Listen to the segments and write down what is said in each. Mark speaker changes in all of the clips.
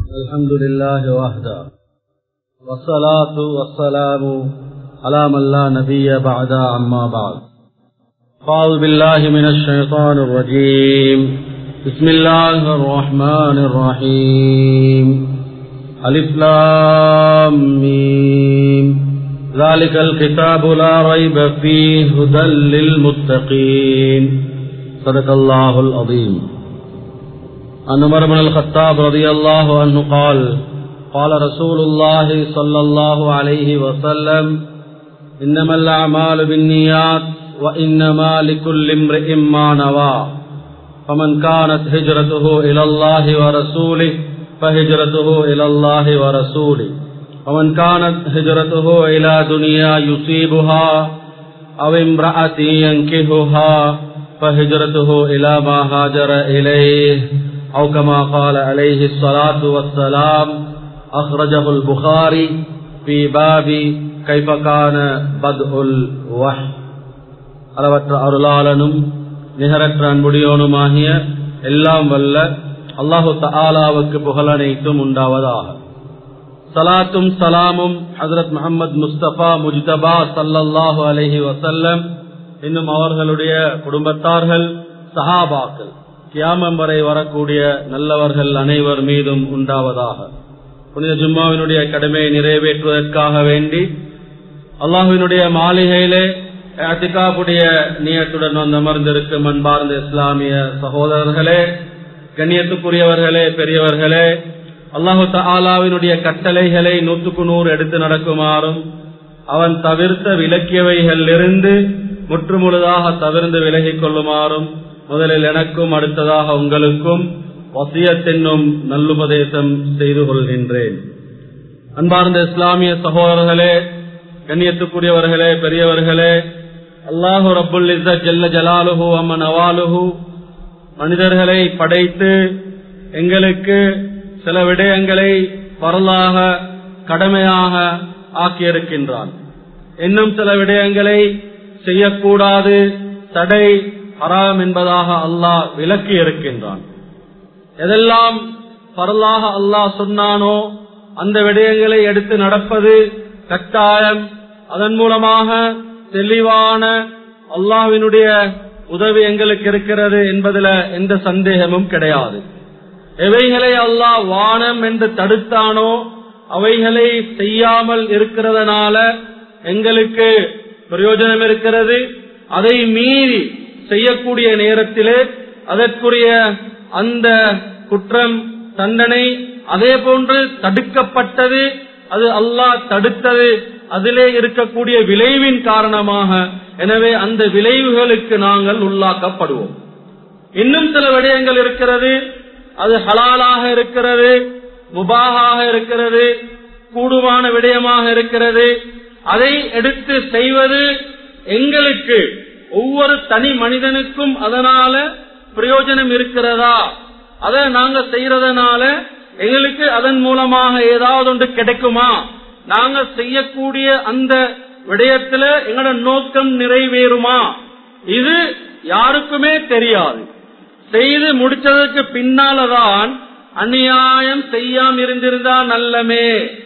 Speaker 1: الحمد لله وحده والصلاة والسلام على من لا نبي بعد أما بعد أعوذ بالله من الشيطان الرجيم بسم الله الرحمن الرحيم ألف لام ميم ذلك الكتاب لا ريب فيه هدى للمتقين صدق الله العظيم عن عمر بن الخطاب رضي الله عنه قال قال رسول الله صلى الله عليه وسلم إنما الأعمال بالنيات وإنما لكل امرئ ما نوى فمن كانت هجرته إلى الله ورسوله فهجرته إلى الله ورسوله ومن كانت هجرته إلى دنيا يصيبها أو امرأة ينكهها فهجرته إلى ما هاجر إليه أو كما قال عليه الصلاة والسلام أخرجه البخاري في باب كيف كان بدء الوحي அளவற்ற அருளாளனும் நிகரற்ற அன்புடையோனுமாகிய எல்லாம் வல்ல அல்லாஹு தாலாவுக்கு புகழனைத்தும் உண்டாவதாக சலாத்தும் சலாமும் ஹசரத் முகமது முஸ்தபா முஜ்தபா சல்லல்லாஹு அலஹி வசல்லம் இன்னும் அவர்களுடைய குடும்பத்தார்கள் சஹாபாக்கள் கியாமம் வரை வரக்கூடிய நல்லவர்கள் அனைவர் மீதும் உண்டாவதாக புனித ஜும்மாவினுடைய கடமையை நிறைவேற்றுவதற்காக வேண்டி அல்லாஹுவினுடைய மாளிகையிலே அத்திகாப்புடைய நீயத்துடன் வந்து அமர்ந்திருக்கும் அன்பார்ந்த இஸ்லாமிய சகோதரர்களே கண்ணியத்துக்குரியவர்களே பெரியவர்களே அல்லாஹு தாலாவினுடைய கட்டளைகளை நூற்றுக்கு நூறு எடுத்து நடக்குமாறும் அவன் தவிர்த்த விலக்கியவைகளிலிருந்து முற்றுமுழுதாக தவிர்ந்து விலகிக் கொள்ளுமாறும் முதலில் எனக்கும் அடுத்ததாக உங்களுக்கும் வசியத்தென்னும் நல்லுபதேசம் செய்து கொள்கின்றேன் அன்பார்ந்த இஸ்லாமிய சகோதரர்களே கண்ணியத்துக்குரியவர்களே பெரியவர்களே அல்லாஹு ரபுல் ஜல்ல ஜலாலுஹு அம்மன் அவாலுஹு மனிதர்களை படைத்து எங்களுக்கு சில விடயங்களை வரலாக கடமையாக ஆக்கியிருக்கின்றான் இன்னும் சில விடயங்களை செய்யக்கூடாது தடை ஹராம் என்பதாக அல்லாஹ் விலக்கி இருக்கின்றான் எதெல்லாம் பரலாக அல்லாஹ் சொன்னானோ அந்த விடயங்களை எடுத்து நடப்பது கட்டாயம் அதன் மூலமாக தெளிவான அல்லாஹினுடைய உதவி எங்களுக்கு இருக்கிறது என்பதில் எந்த சந்தேகமும் கிடையாது எவைகளை அல்லாஹ் வானம் என்று தடுத்தானோ அவைகளை செய்யாமல் இருக்கிறதுனால எங்களுக்கு பிரயோஜனம் இருக்கிறது அதை மீறி செய்யக்கூடிய நேரத்திலே அதற்குரிய அந்த குற்றம் தண்டனை அதே போன்று தடுக்கப்பட்டது அது அல்லாஹ் தடுத்தது அதிலே இருக்கக்கூடிய விளைவின் காரணமாக எனவே அந்த விளைவுகளுக்கு நாங்கள் உள்ளாக்கப்படுவோம் இன்னும் சில விடயங்கள் இருக்கிறது அது ஹலாலாக இருக்கிறது முபாகாக இருக்கிறது கூடுமான விடயமாக இருக்கிறது அதை எடுத்து செய்வது எங்களுக்கு ஒவ்வொரு தனி மனிதனுக்கும் அதனால பிரயோஜனம் இருக்கிறதா அதை நாங்க செய்யறதுனால எங்களுக்கு அதன் மூலமாக ஏதாவது ஒன்று கிடைக்குமா நாங்க செய்யக்கூடிய அந்த விடயத்துல எங்களோட நோக்கம் நிறைவேறுமா இது யாருக்குமே தெரியாது செய்து முடிச்சதுக்கு பின்னாலதான் அநியாயம் செய்யாம இருந்திருந்தா நல்லமே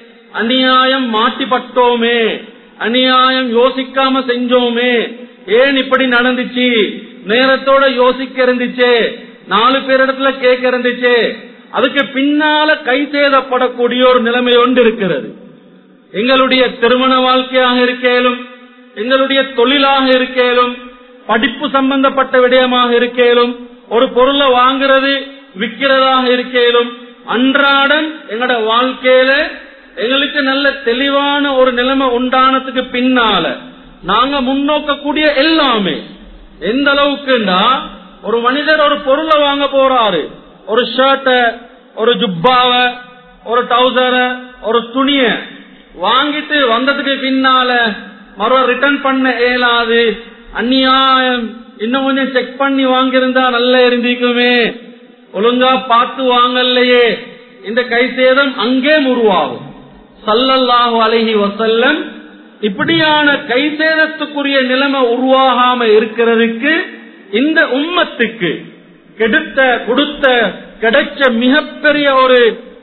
Speaker 1: அநியாயம் மாட்டிப்பட்டோமே அநியாயம் யோசிக்காம செஞ்சோமே ஏன் இப்படி நடந்துச்சு நேரத்தோட யோசிக்க இருந்துச்சு நாலு பேரிடத்துல கேட்க இருந்துச்சு அதுக்கு பின்னால கை சேதப்படக்கூடிய ஒரு நிலைமை ஒன்று இருக்கிறது எங்களுடைய திருமண வாழ்க்கையாக இருக்கேலும் எங்களுடைய தொழிலாக இருக்கேலும் படிப்பு சம்பந்தப்பட்ட விடயமாக இருக்கேலும் ஒரு பொருளை வாங்குறது விற்கிறதாக இருக்கேலும் அன்றாடம் எங்களோட வாழ்க்கையில எங்களுக்கு நல்ல தெளிவான ஒரு நிலைமை உண்டானதுக்கு பின்னால நாங்க முன்னோக்கக்கூடிய எல்லாமே எந்த அளவுக்குண்டா ஒரு மனிதர் ஒரு பொருளை வாங்க போறாரு ஒரு ஷர்ட்ட ஒரு ஜுப்பாவ ஒரு டவுசர ஒரு துணிய வாங்கிட்டு வந்ததுக்கு பின்னால மறு ரிட்டர்ன் பண்ண இயலாது அந்நியாயம் இன்னும் கொஞ்சம் செக் பண்ணி வாங்கியிருந்தா நல்லா இருந்திக்குமே ஒழுங்கா பார்த்து வாங்கலையே இந்த கை சேதம் அங்கே உருவாகும் சல்லல்லாஹு அலஹி வசல்லம் இப்படியான கை சேதத்துக்குரிய நிலைமை உருவாகாம இருக்கிறதுக்கு இந்த உம்மத்துக்கு கெடுத்த கொடுத்த கிடைச்ச மிகப்பெரிய ஒரு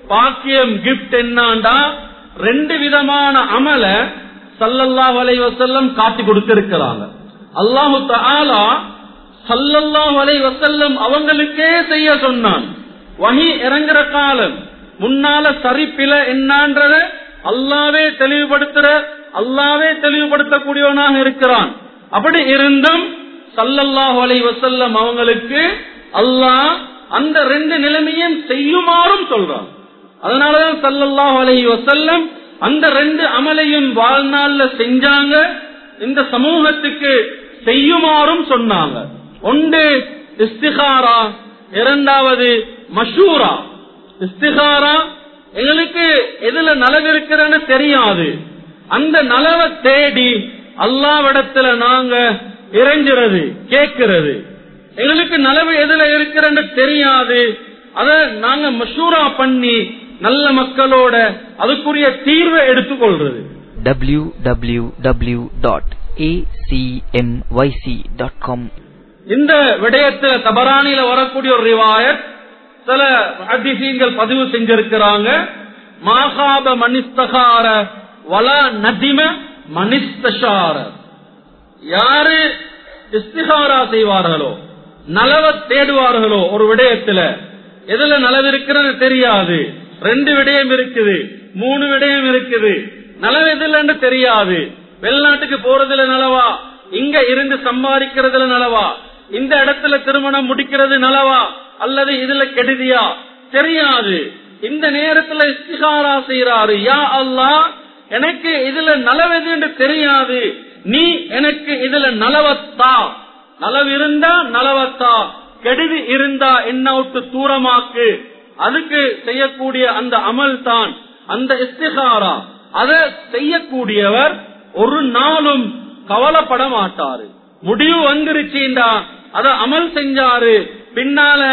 Speaker 1: பாக்கியம் கிஃப்ட் என்னாண்டா ரெண்டு விதமான அமல சல்லல்லாஹு அலைஹி வஸல்லம் காட்டி கொடுத்திருக்கிறாங்க அல்லாஹு தஆலா சல்லல்லாஹு அலைஹி வஸல்லம் அவங்களுக்கே செய்ய சொன்னான் வஹி இறங்குற காலம் முன்னால சரிப்பில என்னான்றத அல்லாவே தெளிவுபடுத்துற அல்லாவே தெளிவுபடுத்தக்கூடியவனாக இருக்கிறான் அப்படி இருந்தும் சல்லல்லாஹு அலைஹி வஸல்லம் அவங்களுக்கு அல்லாஹ் அந்த ரெண்டு நிலைமையும் செய்யுமாறும் சொல்றான் அதனாலதான் சல்லல்லாஹு அலைஹி வஸல்லம் அந்த ரெண்டு அமலையும் வாழ்நாள்ல செஞ்சாங்க இந்த சமூகத்துக்கு செய்யுமாறும் சொன்னாங்க ஒன்று இஸ்திகாரா இரண்டாவது மஷூரா இஸ்திகாரா எங்களுக்கு எதுல நலவு இருக்கிறன்னு தெரியாது அந்த நலவை தேடி அல்லாவிடத்துல நாங்க இறைஞ்சுறது கேட்கிறது எங்களுக்கு நலவு எதுல இருக்கிறன்னு தெரியாது அத நாங்க மஷூரா பண்ணி நல்ல மக்களோட அதுக்குரிய தீர்வை எடுத்துக்கொள்றது
Speaker 2: www.acmyc.com
Speaker 1: இந்த விடயத்துல தபரானில வரக்கூடிய ஒரு ரிவாயத் சில அதிசயங்கள் பதிவு செஞ்சிருக்கிறாங்க மாகாப மனிஸ்தகார வல நதிம மனிஸ்தஷார யாரு இஸ்திகாரா செய்வார்களோ நலவ தேடுவார்களோ ஒரு விடயத்துல எதுல நலவு இருக்கிறன்னு தெரியாது ரெண்டு விடயம் இருக்குது மூணு விடயம் இருக்குது நலவு எதுலன்னு தெரியாது வெளிநாட்டுக்கு போறதுல நலவா இங்க இருந்து சம்பாதிக்கிறதுல நலவா இந்த இடத்துல திருமணம் முடிக்கிறது நலவா அல்லது இதுல கெடுதியா தெரியாது இந்த நேரத்துல இஸ்திகாரா செய்யறாரு யா அல்லாஹ் எனக்கு இதுல நலவெது என்று தெரியாது நீ எனக்கு இதுல நலவத்தா நலவு இருந்தா நலவத்தா கெடுதி இருந்தா என்ன விட்டு தூரமாக்கு அதுக்கு செய்யக்கூடிய அந்த அமல் தான் அந்த இஸ்திகாரா அதை செய்யக்கூடியவர் ஒரு நாளும் கவலைப்பட மாட்டாரு முடிவு வந்துருச்சுண்டா அத அமல் செஞ்சாரு பின்னால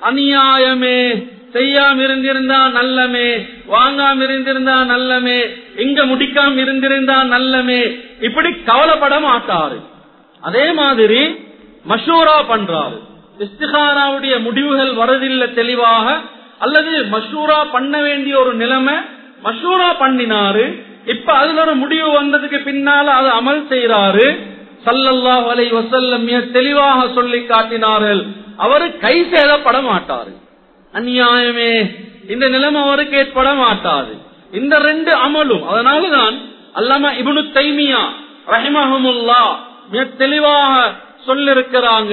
Speaker 1: அநியாயமே செய்யாம இருந்திருந்தா நல்லமே வாங்காம இருந்திருந்தா நல்லமே இங்க முடிக்காம இருந்திருந்தா நல்லமே இப்படி கவலைப்பட மாட்டாரு அதே மாதிரி மஷூரா பண்றாரு இஸ்திகாராவுடைய முடிவுகள் வரதில்லை தெளிவாக அல்லது மஷூரா பண்ண வேண்டிய ஒரு நிலைமை மஷூரா பண்ணினாரு இப்ப அதுல ஒரு முடிவு வந்ததுக்கு பின்னால அதை அமல் செய்யறாரு சல்லல்லாஹு அலைஹி வஸல்லம் மிக தெளிவாக சொல்லி காட்டினார்கள் அவரு கை சேதப்பட மாட்டாரு அநியாயமே இந்த நிலைமை அவருக்கு ஏற்பட மாட்டாது இந்த ரெண்டு அமலும் அதனாலதான் அல்லாம இபுனு தைமியா ரஹிமஹமுல்லா மிக தெளிவாக சொல்லிருக்கிறாங்க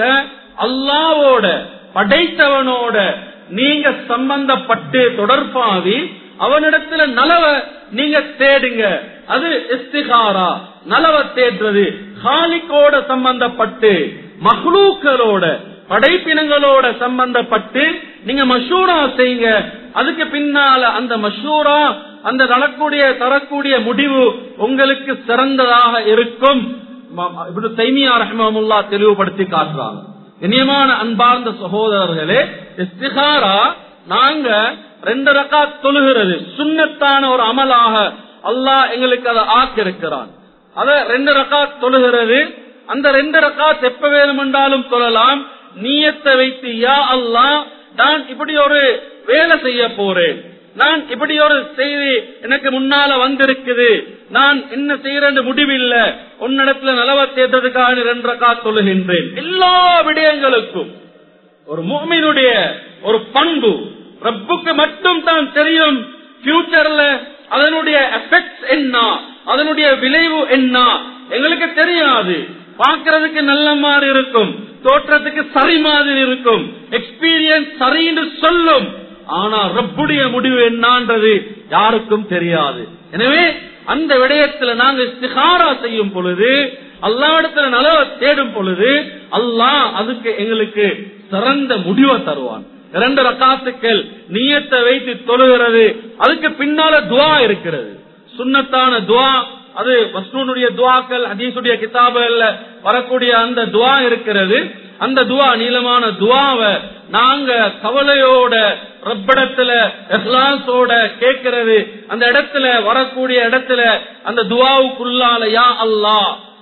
Speaker 1: அல்லாவோட படைத்தவனோட நீங்க சம்பந்தப்பட்டு தொடர்பாவி அவனிடத்துல நலவ நீங்க தேடுங்க அது இஸ்திகாரா நலவ தேடுறது ஹாலிக்கோட சம்பந்தப்பட்டு மஹ்லூக்களோட படைப்பினங்களோட சம்பந்தப்பட்டு நீங்க மஷூரா செய்யுங்க அதுக்கு பின்னால அந்த மஷூரா அந்த நடக்கூடிய தரக்கூடிய முடிவு உங்களுக்கு சிறந்ததாக இருக்கும் இப்படி தைமியா ரஹ்மமுல்லா தெளிவுபடுத்தி காட்டுறாங்க இனியமான அன்பார்ந்த சகோதரர்களே இஸ்திகாரா நாங்க ரெண்டு ரக்கா தொழுகிறது சுண்ணத்தான ஒரு அமலாக அல்லாஹ் எங்களுக்கு அதை ஆக்கிருக்கிறான் அத ரெண்டு ரக்கா தொழுகிறது அந்த ரெண்டு ரக்கா எப்ப வேணுமென்றாலும் தொழலாம் நீயத்தை வைத்து யா அல்லாஹ் நான் இப்படி ஒரு வேலை செய்ய போறேன் நான் இப்படி ஒரு செய்தி எனக்கு முன்னால வந்திருக்குது நான் என்ன செய்யறேன் முடிவில்ல உன்னிடத்துல நலவ தேர்ந்ததுக்காக ரெண்டு ரக்கா சொல்லுகின்றேன் எல்லா விடயங்களுக்கும் ஒரு மூமினுடைய ஒரு பண்பு ரப்புக்கு மட்டும் தான் தெரியும் பியூச்சர்ல அதனுடைய எஃபெக்ட் என்ன அதனுடைய விளைவு என்ன எங்களுக்கு தெரியாது பார்க்கறதுக்கு நல்ல மாதிரி இருக்கும் தோற்றத்துக்கு சரி மாதிரி இருக்கும் எக்ஸ்பீரியன்ஸ் சரின்னு சொல்லும் ஆனா ரப்புடைய முடிவு என்னன்றது யாருக்கும் தெரியாது எனவே அந்த விடயத்துல நாங்க இஸ்திகாரா செய்யும் பொழுது அல்லாவிடத்துல நலவை தேடும் பொழுது அல்லாஹ் அதுக்கு எங்களுக்கு சிறந்த முடிவை தருவான் இரண்டு ரக்காத்துக்கள் நீயத்தை வைத்து தொழுகிறது அதுக்கு பின்னால துவா இருக்கிறது சுண்ணத்தான துவா அது வஸ்னூனுடைய துவாக்கள் ஹதீசுடைய கிதாபுகள்ல வரக்கூடிய அந்த துவா இருக்கிறது அந்த துவா நீளமான துவாவை நாங்க கவலையோட ரப்பிடத்துல எஹ்லாசோட கேட்கிறது அந்த இடத்துல வரக்கூடிய இடத்துல அந்த துவாவுக்குள்ளால யா அல்லா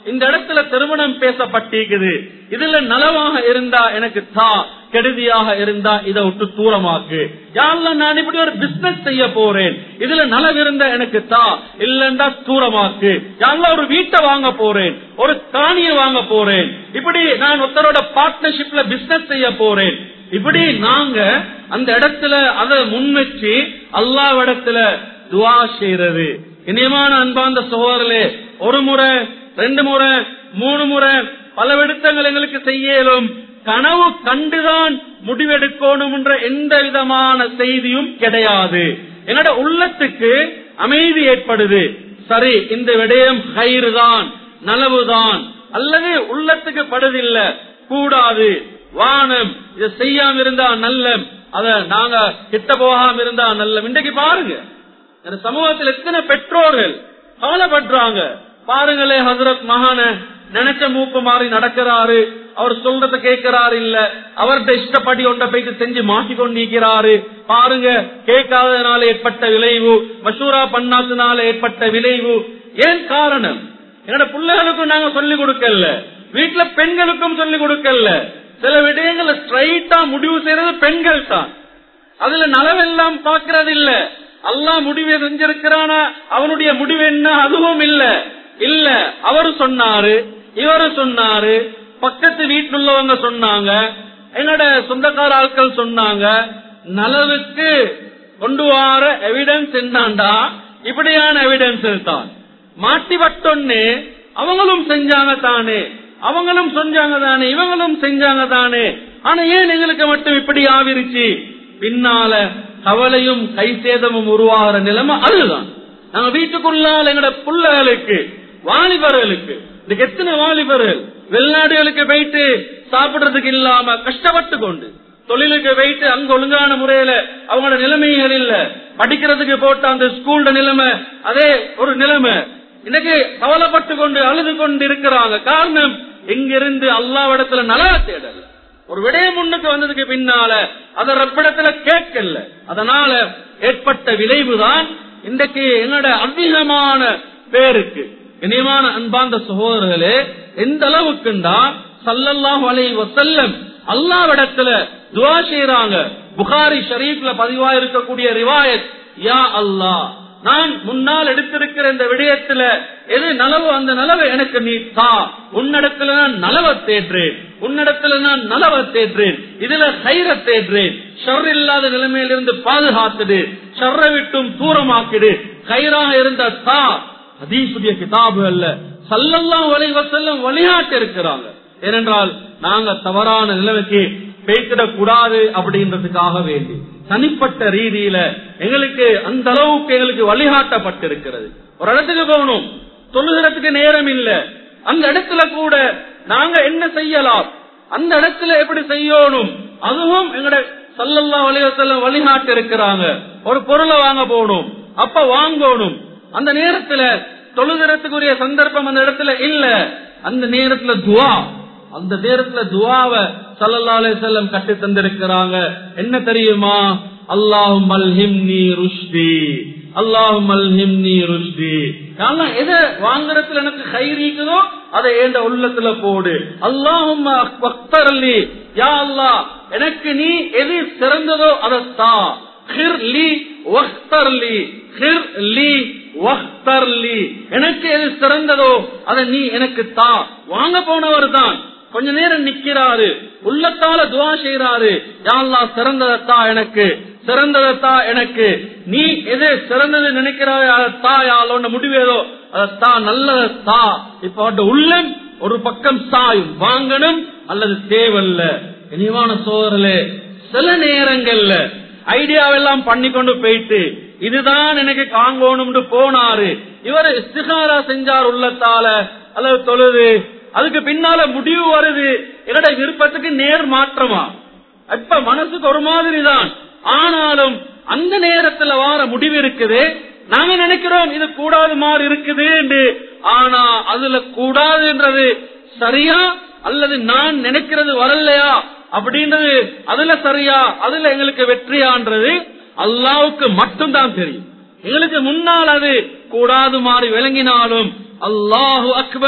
Speaker 1: இந்த இடத்துல திருமணம் பேசப்பட்டிருக்குது இதுல நலவாக இருந்தா எனக்கு தா கெடுதியாக இருந்தா இதை விட்டு தூரமாக்கு யாரெல்லாம் நான் இப்படி ஒரு பிசினஸ் செய்ய போறேன் இதுல நலவு இருந்தா எனக்கு தா இல்லண்டா தூரமாக்கு யாரெல்லாம் ஒரு வீட்டை வாங்க போறேன் ஒரு காணியை வாங்க போறேன் இப்படி நான் ஒருத்தரோட பார்ட்னர்ஷிப்ல பிசினஸ் செய்ய போறேன் இப்படி நாங்க அந்த இடத்துல அதை முன்வச்சு அல்லாவிடத்துல துவா செய்யறது இனியமான அன்பாந்த சகோதரர்களே ஒரு முறை ரெண்டு முறை மூணு முறை பல விடுத்தங்கள் எங்களுக்கு செய்யலும் கனவு கண்டுதான் முடிவெடுக்கணும் என்ற எந்த விதமான செய்தியும் கிடையாது என்னோட உள்ளத்துக்கு அமைதி ஏற்படுது சரி இந்த விடயம் கயிறு தான் நலவுதான் அல்லது உள்ளத்துக்கு படுதில்ல கூடாது வானம் இதை செய்யாம இருந்தா நல்ல அத நாங்க கிட்ட போகாம இருந்தா நல்ல இன்றைக்கு பாருங்க இந்த சமூகத்தில் எத்தனை பெற்றோர்கள் கவலைப்படுறாங்க பாருங்களே ஹசரத் மகான நினைச்ச மூப்பு மாறி நடக்கிறாரு அவர் சொல்றத கேட்கிறாரு இல்ல அவர்கிட்ட இஷ்டப்படி ஒன்றை போயிட்டு செஞ்சு மாட்டி கொண்டிருக்கிறாரு பாருங்க கேட்காதனால ஏற்பட்ட விளைவு மசூரா பண்ணாதனால ஏற்பட்ட விளைவு ஏன் காரணம் என்னோட பிள்ளைகளுக்கும் நாங்க சொல்லிக் கொடுக்கல வீட்டுல பெண்களுக்கும் சொல்லிக் கொடுக்கல சில விடயங்களை ஸ்ட்ரைட்டா முடிவு செய்யறது பெண்கள் தான் அதுல நலவெல்லாம் பாக்குறது இல்ல அல்லாஹ் முடிவை செஞ்சிருக்கிறானா அவனுடைய முடிவு என்ன அதுவும் இல்ல இல்ல அவரு சொன்னாரு இவரு சொன்னாரு பக்கத்து வீட்டில் உள்ளவங்க சொன்னாங்க என்னோட சொந்தக்கார ஆட்கள் சொன்னாங்க நலவுக்கு கொண்டு வர எவிடன்ஸ் என்னண்டா இப்படியான எவிடன்ஸ் தான் மாட்டி வட்டொன்னு அவங்களும் செஞ்சாங்க தானே அவங்களும் செஞ்சாங்க தானே இவங்களும் செஞ்சாங்க தானே ஆனா ஏன் எங்களுக்கு மட்டும் இப்படி ஆவிருச்சு பின்னால கவலையும் கை சேதமும் உருவாகிற நிலைமை அதுதான் நாங்க வீட்டுக்குள்ளால் எங்கட பிள்ளைகளுக்கு வாலிபர்களுக்கு இதுக்கு எத்தனை வாலிபர்கள் வெளிநாடுகளுக்கு போயிட்டு சாப்பிடுறதுக்கு இல்லாம கஷ்டப்பட்டு கொண்டு தொழிலுக்கு போயிட்டு அங்க ஒழுங்கான முறையில அவங்களோட நிலைமைகள் இல்ல படிக்கிறதுக்கு போட்ட அந்த ஸ்கூல்ட நிலைமை அதே ஒரு நிலைமை இன்னைக்கு கவலைப்பட்டு கொண்டு அழுது கொண்டு இருக்கிறாங்க காரணம் இங்கிருந்து அல்லாவிடத்துல நலா தேடல ஒரு விடயம் முன்னுக்கு வந்ததுக்கு பின்னால அத ரப்பிடத்துல கேட்கல அதனால ஏற்பட்ட விளைவுதான் இன்றைக்கு என்னோட அதிகமான பேருக்கு இனியமான அன்பார்ந்த சகோதரர்களே எந்த அளவுக்குண்டா சல்லல்லாஹு அலைஹி வஸல்லம் அல்லாவிடத்துல துவா செய்யறாங்க புகாரி ஷரீஃப்ல பதிவா இருக்கக்கூடிய ரிவாயத் யா அல்லாஹ் நான் முன்னால் எடுத்திருக்கிற இந்த விடயத்துல எது நலவு அந்த நலவை எனக்கு நீ தா உன்னிடத்துல நான் நலவை தேற்றேன் உன்னிடத்துல நான் நலவை தேற்றேன் இதுல கயிற தேற்றேன் ஷர் இல்லாத நிலைமையிலிருந்து பாதுகாத்துடு ஷர்ரை விட்டும் தூரமாக்கிடு கயிறாக இருந்த தா அதீசுடைய கிதாபு அல்ல சல்லல்லாம் வலை வசல்லம் வழிகாட்டு இருக்கிறாங்க ஏனென்றால் நாங்க தவறான நிலைமைக்கு பேசிடக் கூடாது அப்படின்றதுக்காக வேண்டி தனிப்பட்ட ரீதியில எங்களுக்கு அந்த அளவுக்கு எங்களுக்கு வழிகாட்டப்பட்டிருக்கிறது ஒரு இடத்துக்கு போகணும் தொழுகிறதுக்கு நேரம் இல்ல அந்த இடத்துல கூட நாங்க என்ன செய்யலாம் அந்த இடத்துல எப்படி செய்யணும் அதுவும் எங்கட சல்லல்லா வலிவசல்ல வழிகாட்டு இருக்கிறாங்க ஒரு பொருளை வாங்க போகணும் அப்ப வாங்கணும் அந்த நேரத்துல தொழுகிறதுக்குரிய சந்தர்ப்பம் அந்த இடத்துல இல்ல அந்த நேரத்துல துவா அந்த நேரத்துல துவாவை சல்லல்லா அலிசல்லம் கட்டி தந்திருக்கிறாங்க என்ன தெரியுமா அல்லாஹும் அல்ஹிம்னி ருஷ்டி அல்லாஹும் அல்ஹிம்னி ருஷ்டி நான் எதை வாங்குறதுல எனக்கு கைரீக்குதோ அதை ஏண்ட உள்ளத்துல போடு அல்லாஹும் அக்தரல்லி யா அல்லாஹ் எனக்கு நீ எது சிறந்ததோ அதை தா ஹிர் லி வக்தர் லி ஹிர் லி வக்தர் லி எனக்கு எது சிறந்ததோ அதை நீ எனக்கு தா வாங்க போனவர் தான் கொஞ்ச நேரம் நிக்கிறாரு உள்ளத்தால துவா செய்யறாரு யாழ்லா சிறந்ததத்தா எனக்கு சிறந்ததத்தா எனக்கு நீ எது சிறந்தது நினைக்கிறாய் அதத்தா யாழோட முடிவேதோ அதத்தா நல்லதத்தா இப்ப அவட்ட உள்ளம் ஒரு பக்கம் சாயும் வாங்கணும் அல்லது தேவல்ல இனிவான சோதரலே சில நேரங்கள்ல ஐடியாவெல்லாம் பண்ணி கொண்டு போயிட்டு இதுதான் எனக்கு காங்கோணும்னு போனாரு இவர் இஸ்திகாரா செஞ்சார் உள்ளத்தால அல்லது தொழுது அதுக்கு பின்னால முடிவு வருது என்னோட விருப்பத்துக்கு நேர் மாற்றமா இப்ப மனசுக்கு ஒரு மாதிரி தான் ஆனாலும் அந்த நேரத்துல வார முடிவு இருக்குது நாங்க நினைக்கிறோம் இது கூடாது மாதிரி இருக்குது என்று ஆனா அதுல கூடாதுன்றது சரியா அல்லது நான் நினைக்கிறது வரலையா அப்படின்றது அதுல சரியா அதுல எங்களுக்கு வெற்றியான்றது அல்லாவுக்கு மட்டும்தான் தெரியும் எங்களுக்கு முன்னால் அது கூடாது மாறி விளங்கினாலும் அல்லாஹு அக்பர்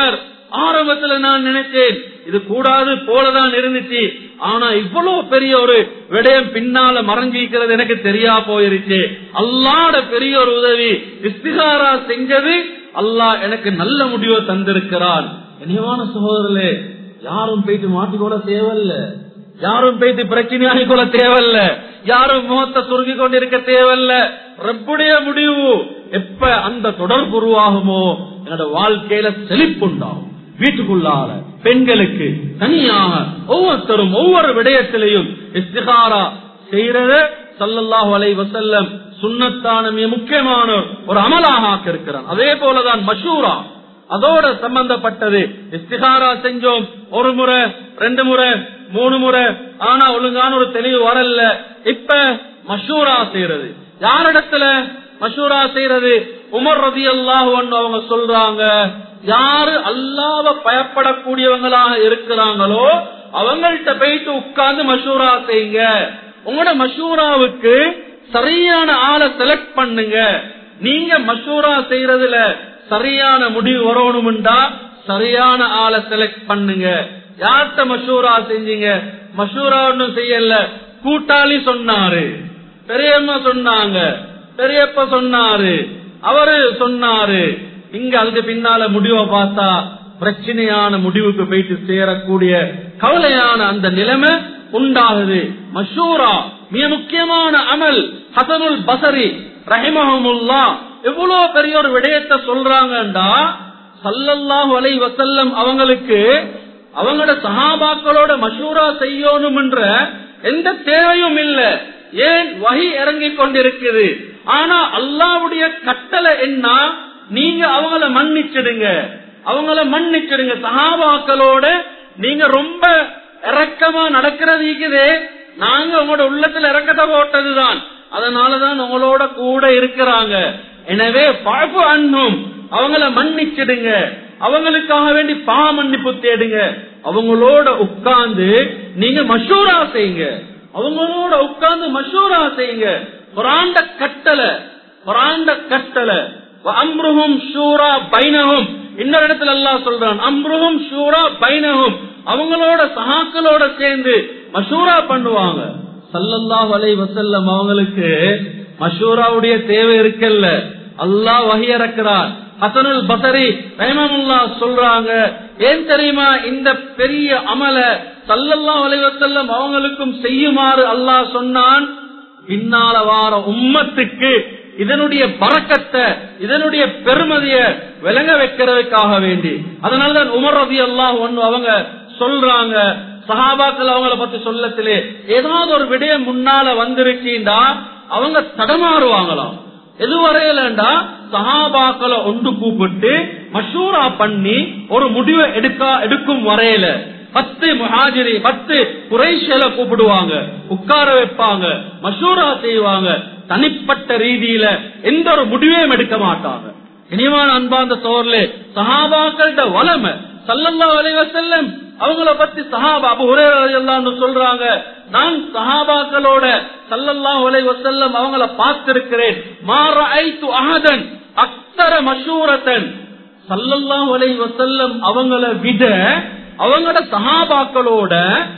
Speaker 1: ஆரம்பத்துல நான் நினைச்சேன் இது கூடாது போலதான் இருந்துச்சு ஆனா இவ்வளவு பெரிய ஒரு விடயம் பின்னால மறைஞ்சிருக்கிறது எனக்கு தெரியா போயிருச்சு அல்லாட பெரிய ஒரு உதவி இஸ்திகாரா செஞ்சது அல்லாஹ் எனக்கு நல்ல முடிவை தந்திருக்கிறான் இனிவான சகோதரர்களே யாரும் போயிட்டு மாட்டிக்கொள்ள தேவையில்ல யாரும் போயிட்டு பிரச்சனையாகி கொள்ள தேவையில்ல யாரும் முகத்தை சுருங்கி கொண்டிருக்க தேவையில்ல ரப்புடைய முடிவு எப்ப அந்த தொடர்பு உருவாகுமோ என்னோட வாழ்க்கையில செழிப்புண்டாகும் வீட்டுக்குள்ளால பெண்களுக்கு தனியாக ஒவ்வொருத்தரும் ஒவ்வொரு விடயத்திலையும் இஸ்திகாரா செய்யறத சல்லல்லாஹு அலை வசல்லம் சுண்ணத்தான மிக முக்கியமான ஒரு அமலாக ஆக்க இருக்கிறான் அதே போலதான் மஷூரா அதோட சம்பந்தப்பட்டது இஸ்திகாரா செஞ்சோம் ஒரு முறை ரெண்டு முறை மூணு முறை ஆனா ஒழுங்கான ஒரு தெளிவு வரல இப்ப மஷூரா செய்யறது யாரிடத்துல மஷூரா செய்யறது உமர் ரதி அல்லாஹ் அவங்க சொல்றாங்க யாரு அல்லாவ பயப்படக்கூடியவங்களாக இருக்கிறாங்களோ அவங்கள்ட்ட போயிட்டு உட்கார்ந்து மஷூரா செய்யுங்க உங்களோட மஷூராவுக்கு சரியான ஆளை செலக்ட் பண்ணுங்க நீங்க மஷூரா செய்யறதுல சரியான முடிவு வரணும்டா சரியான ஆளை செலக்ட் பண்ணுங்க யார்கிட்ட மஷூரா செஞ்சீங்க மஷூரா ஒன்னும் செய்யல கூட்டாளி சொன்னாரு பெரியம்மா சொன்னாங்க பெரியப்ப சொன்னாரு அவரு சொன்னாரு இங்க அதுக்கு பின்னால முடிவை பார்த்தா பிரச்சனையான முடிவுக்கு போயிட்டு சேரக்கூடிய கவலையான அந்த நிலைமை உண்டாகுது மஷூரா மிக முக்கியமான அமல் ஹசனுல் பசரி ரஹிமஹமுல்லா எவ்வளவு பெரிய ஒரு விடயத்தை சொல்றாங்கடா சல்லல்லாஹு அலை வசல்லம் அவங்களுக்கு அவங்களோட சஹாபாக்களோட மஷூரா செய்யணும் என்ற எந்த தேவையும் இல்ல ஏன் வகி இறங்கி கொண்டிருக்குது ஆனா அல்லாவுடைய கட்டளை என்ன நீங்க அவங்கள மன்னிச்சிடுங்க அவங்கள மன்னிச்சிடுங்க சஹாபாக்களோட நீங்க ரொம்ப இறக்கமா நடக்கிறது இருக்குதே நாங்க உங்களோட உள்ளத்துல இறக்கத்தை போட்டதுதான் அதனாலதான் உங்களோட கூட இருக்கிறாங்க எனவே பழப்பு அண்ணும் அவங்கள மன்னிச்சிடுங்க அவங்களுக்காக வேண்டி பா மன்னிப்பு தேடுங்க அவங்களோட உட்கார்ந்து நீங்க மஷூரா செய்யுங்க அவங்களோட உட்கார்ந்து மஷூரா செய்யுங்க குராண்ட கட்டளை குராண்ட கட்டளை அம்ருகும் ஷூரா பைனகும் இன்னொரு இடத்துல எல்லாம் சொல்றான் அம்ருகும் ஷூரா பைனகும் அவங்களோட சகாக்களோட சேர்ந்து மஷூரா பண்ணுவாங்க சல்லல்லாஹ் அலை வசல்லம் அவங்களுக்கு மஷூராவுடைய தேவை இருக்கல்ல அல்லாஹ் வகையறக்கிறார் ஹசனுல் பசரி ரஹமமுல்லா சொல்றாங்க ஏன் தெரியுமா இந்த பெரிய அமல சல்லல்லா அலைவசல்லம் அவங்களுக்கும் செய்யுமாறு அல்லாஹ் சொன்னான் பின்னால வார உம்மத்துக்கு இதனுடைய பறக்கத்தை இதனுடைய பெருமதிய விளங்க வைக்கிறதுக்காக வேண்டி அதனாலதான் உமர் ரதி அல்லாஹ் ஒன்னு அவங்க சொல்றாங்க சஹாபாக்கள் அவங்கள பத்தி சொல்லத்திலே ஏதாவது ஒரு விடயம் முன்னால வந்துருச்சுண்டா அவங்க தடமாறுவாங்களாம் எது வரையிலண்டா சஹாபாக்களை ஒன்று கூப்பிட்டு மஷூரா பண்ணி ஒரு முடிவை எடுக்க எடுக்கும் வரையில பத்து முஹாஜிரி பத்து குறைஷல கூப்பிடுவாங்க உட்கார வைப்பாங்க மஷூரா செய்வாங்க தனிப்பட்ட ரீதியில எந்த ஒரு முடிவையும் எடுக்க மாட்டாங்க இனிமான அன்பாந்த சோர்ல சஹாபாக்கள்ட வளமை சல்லல்லா அலைவ செல்லம் அவங்கள பத்தி சஹாபா அபு ஹுரேரா சொல்றாங்க நான் சஹாபாக்களோட சல்லல்லா அலைவ செல்லம் அவங்கள பார்த்திருக்கிறேன் மாற ஐத்து அகதன் அக்தர மஷூரத்தன் சல்லல்லா அலைவ செல்லம் அவங்கள விட அவங்களோட சஹாபாக்களோட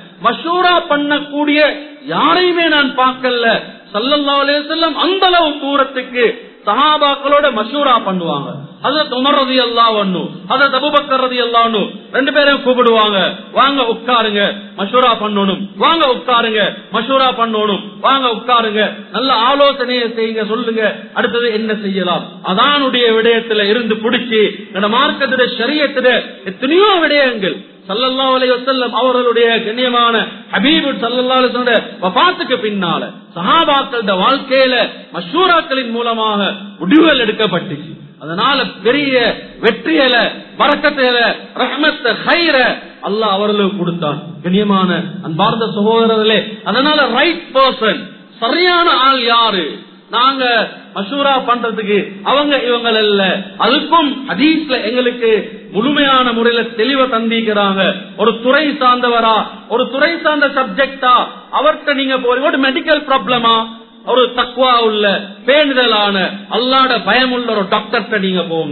Speaker 1: மஷூரா பண்ணக்கூடிய யாரையுமே நான் பார்க்கல சல்லல்லா அலைய செல்லம் அந்த அளவு தூரத்துக்கு சஹாபாக்களோட மஷூரா பண்ணுவாங்க அதற்கு உமர் ரதி அல்லா ஒண்ணு அதற்கு அபுபக்கர் ரதி அல்லா ஒண்ணு ரெண்டு பேரையும் கூப்பிடுவாங்க வாங்க உட்காருங்க மஷூரா பண்ணணும் வாங்க உட்காருங்க மஷூரா பண்ணணும் வாங்க உட்காருங்க நல்ல ஆலோசனையை செய்யுங்க சொல்லுங்க அடுத்தது என்ன செய்யலாம் அதானுடைய விடயத்துல இருந்து பிடிச்சி இந்த மார்க்கத்திட சரியத்திட எத்தனையோ விடயங்கள் சல்லல்லா அலைய வசல்லம் அவர்களுடைய கண்ணியமான ஹபீபு சல்லல்லா வபாத்துக்கு பின்னால சஹாபாக்கள வாழ்க்கையில மஷூராக்களின் மூலமாக முடிவுகள் எடுக்கப்பட்டுச்சு அதனால பெரிய வெற்றியல வரக்கத்தையில ரஹமத்த ஹைர அல்லாஹ் அவர்களுக்கு கொடுத்தான் கண்ணியமான அன்பார்ந்த சகோதரர்களே அதனால ரைட் பர்சன் சரியான ஆள் யாரு நாங்க மசூரா பண்றதுக்கு அவங்க இவங்க அல்ல அதுக்கும் ஹதீஸ்ல எங்களுக்கு முழுமையான முறையில தெளிவ தந்திக்கிறாங்க ஒரு துறை சார்ந்தவரா ஒரு துறை சார்ந்த சப்ஜெக்டா அவர்கிட்ட நீங்க போறீங்க ஒரு மெடிக்கல் ப்ராப்ளமா ஒரு தக்குவா உள்ள பேணுதலான அல்லாட பயம் உள்ள ஒரு டாக்டர்கிட்ட நீங்க போங்க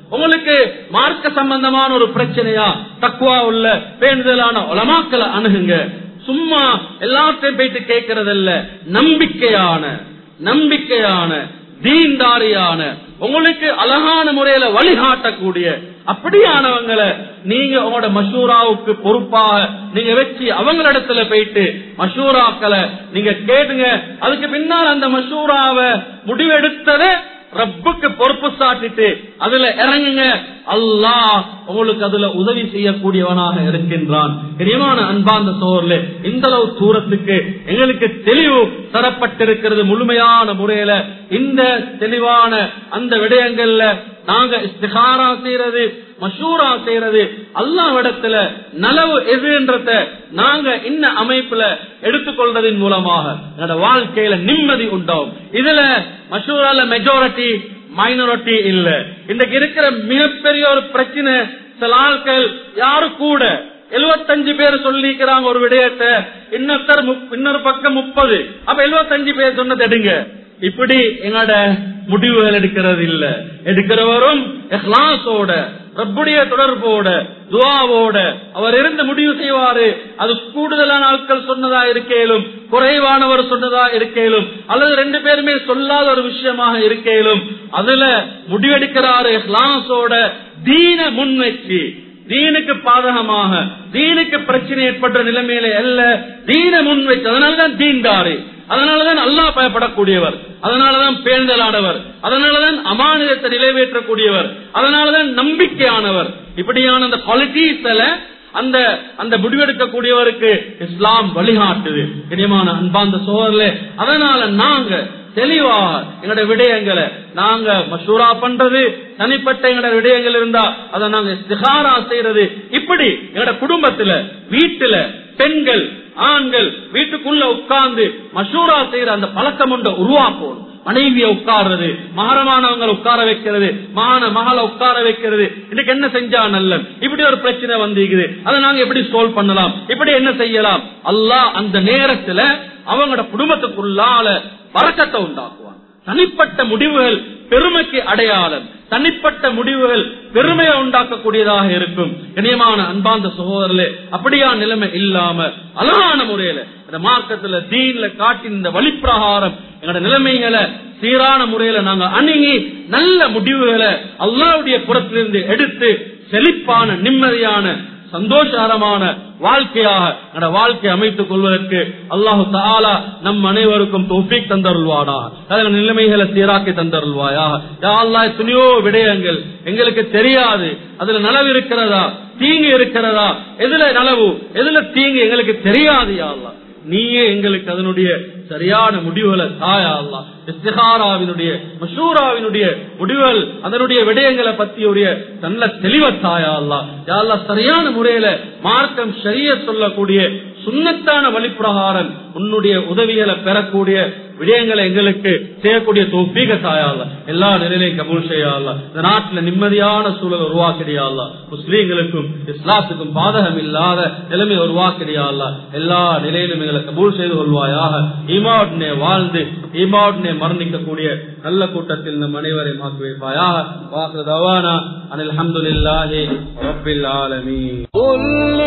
Speaker 1: உங்களுக்கு மார்க்க சம்பந்தமான ஒரு பிரச்சனையா தக்குவா உள்ள பேணுதலான உலமாக்களை அணுகுங்க சும்மா எல்லாத்தையும் போயிட்டு கேட்கறதல்ல நம்பிக்கையான நம்பிக்கையான தீன்தாரியான உங்களுக்கு அழகான முறையில வழிகாட்டக்கூடிய அப்படியானவங்களை நீங்க உங்களோட மஷூராவுக்கு பொறுப்பாக நீங்க வச்சு அவங்களிடத்துல போயிட்டு மஷூராக்களை நீங்க கேட்டுங்க அதுக்கு பின்னால் அந்த மஷூராவை முடிவெடுத்ததை ரப்புக்கு பொறுப்பு சாட்டிட்டு அதுல இறங்குங்க அல்லாஹ் உங்களுக்கு அதுல உதவி செய்யக்கூடியவனாக இருக்கின்றான் பிரியமான அன்பாந்த சோர்ல இந்த அளவு தூரத்துக்கு எங்களுக்கு தெளிவு தரப்பட்டிருக்கிறது முழுமையான முறையில இந்த தெளிவான அந்த விடயங்கள்ல நாங்க இஸ்திகாரா செய்யறது மஷூரா செய்யறது அல்லாவிடத்துல நலவு எதுன்றத நாங்க இந்த அமைப்புல எடுத்துக்கொள்றதின் மூலமாக என்னோட வாழ்க்கையில நிம்மதி உண்டாகும் இதுல மஷூரால மெஜாரிட்டி மைனாரிட்டி இல்ல இன்றைக்கு இருக்கிற மிகப்பெரிய ஒரு பிரச்சனை சில ஆட்கள் யாரு கூட எழுபத்தஞ்சு பேர் சொல்லிக்கிறாங்க ஒரு விடயத்தை இன்னொருத்தர் இன்னொரு பக்கம் முப்பது அப்ப எழுபத்தஞ்சு பேர் சொன்னது எடுங்க இப்படி எங்களோட முடிவுகள் எடுக்கிறது இல்ல எடுக்கிறவரும் எஹ்லாசோட ரப்புடைய தொடர்போட துவாவோட அவர் இருந்து முடிவு செய்வாரு அது கூடுதலான ஆட்கள் சொன்னதா இருக்கேலும் குறைவானவர் சொன்னதா இருக்கேலும் அல்லது ரெண்டு பேருமே சொல்லாத ஒரு விஷயமாக இருக்கேலும் அதுல முடிவெடுக்கிறாரு எஹ்லாசோட தீன முன்வச்சு தீனுக்கு பாதகமாக தீனுக்கு பிரச்சனை ஏற்பட்ட நிலைமையில அல்ல தீன முன்வைத்து அதனாலதான் தீண்டாரு அதனாலதான் அல்லாஹ் பயப்படக்கூடியவர் அதனாலதான் பேர்ந்தலானவர் அதனாலதான் அமானிதத்தை நிறைவேற்றக்கூடியவர் அதனாலதான் நம்பிக்கையானவர் இப்படியான அந்த குவாலிட்டிஸ்ல அந்த அந்த முடிவெடுக்கக்கூடியவருக்கு இஸ்லாம் வழிகாட்டுது இனியமான அன்பாந்த சோழர்ல அதனால நாங்க தெளிவாக எங்களோட விடயங்களை நாங்க மஷூரா பண்றது தனிப்பட்ட எங்களோட விடயங்கள் இருந்தா அதை நாங்க இஸ்திகாரா செய்யறது இப்படி எங்களோட குடும்பத்துல வீட்டுல பெண்கள் ஆண்கள் வீட்டுக்குள்ள உட்கார்ந்து மஷூரா செய்யற அந்த பழக்கம் ஒன்றை உருவாக்கணும் மனைவிய உட்கார்றது மகரமானவங்களை உட்கார வைக்கிறது மான மகளை உட்கார வைக்கிறது இன்னைக்கு என்ன செஞ்சா நல்ல இப்படி ஒரு பிரச்சனை வந்திருக்குது அதை நாங்க எப்படி சால்வ் பண்ணலாம் இப்படி என்ன செய்யலாம் அல்லாஹ் அந்த நேரத்துல அவங்களோட குடும்பத்துக்குள்ளால பறக்கத்தை உண்டாக்குவான் தனிப்பட்ட முடிவுகள் பெருமைக்கு அடையாளம் தனிப்பட்ட முடிவுகள் பெருமையை உண்டாக்கக்கூடியதாக இருக்கும் இனியமான அன்பாந்த சகோதரர்களே அப்படியா நிலைமை இல்லாம அழகான முறையில இந்த மார்க்கத்துல தீன்ல காட்டின் இந்த வழிப்பிரகாரம் எங்களோட நிலைமைகளை சீரான முறையில நாங்க அணுகி நல்ல முடிவுகளை அல்லாவுடைய புறத்திலிருந்து எடுத்து செழிப்பான நிம்மதியான சந்தோஷகரமான வாழ்க்கையாக என்னோட வாழ்க்கை அமைத்துக் கொள்வதற்கு அல்லாஹு தாலா நம் அனைவருக்கும் தொஃபிக் தந்தருள்வானா அதில் நிலைமைகளை சீராக்கி தந்தருள்வாயா யாழ்லா எத்தனையோ விடயங்கள் எங்களுக்கு தெரியாது அதுல நலவு இருக்கிறதா தீங்கு இருக்கிறதா எதுல நலவு எதுல தீங்கு எங்களுக்கு தெரியாது யாழ்லா நீயே எங்களுக்கு அதனுடைய சரியான முடிவுகளை தாயா அல்லா இஸ்திகாராவினுடைய மஷூராவினுடைய முடிவுகள் அதனுடைய விடயங்களை பற்றியுடைய நல்ல தெளிவ தாயா அல்லா யாழ்லா சரியான முறையில மார்க்கம் சரிய சொல்லக்கூடிய சுண்ணத்தான வழிப்பிரகாரம் உன்னுடைய உதவிகளை பெறக்கூடிய விடயங்களை எங்களுக்கு செய்யக்கூடிய தோப்பீக தாயால எல்லா நிலையிலையும் கபூல் செய்யால இந்த நாட்டுல நிம்மதியான சூழல் உருவாக்கிறியால முஸ்லீம்களுக்கும் இஸ்லாத்துக்கும் பாதகம் இல்லாத நிலைமை உருவாக்கிறியால எல்லா நிலையிலும் எங்களை கபூல் செய்து கொள்வாயாக ஈமாவுடனே வாழ்ந்து ஈமாவுடனே மரணிக்கக்கூடிய நல்ல கூட்டத்தில் நம் அனைவரை மாற்றி வைப்பாயாக வாக்கு தவானா அனில் அஹமதுல்லாஹி ரப்பில் ஆலமீன்
Speaker 2: قل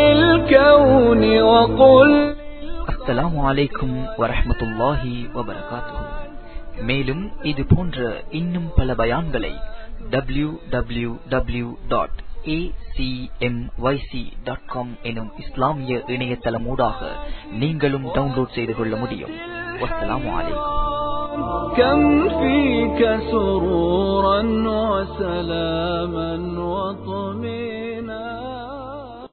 Speaker 2: للكون وقل
Speaker 3: அஸ்ஸலாமு அலைக்கும் வரஹ்மத்துல்லாஹி வபரகாத்துஹு மேலும் இது போன்ற இன்னும் பல பயான்களை டபிள்யூ டபிள்யூ டபிள்யூ டாட் எனும் இஸ்லாமிய இணையதளமூடாக நீங்களும் டவுன்லோட் செய்து கொள்ள முடியும் வஸ்ஸலாமு அலைக்கும்
Speaker 2: كم فيك سرورا وسلاما وطهورا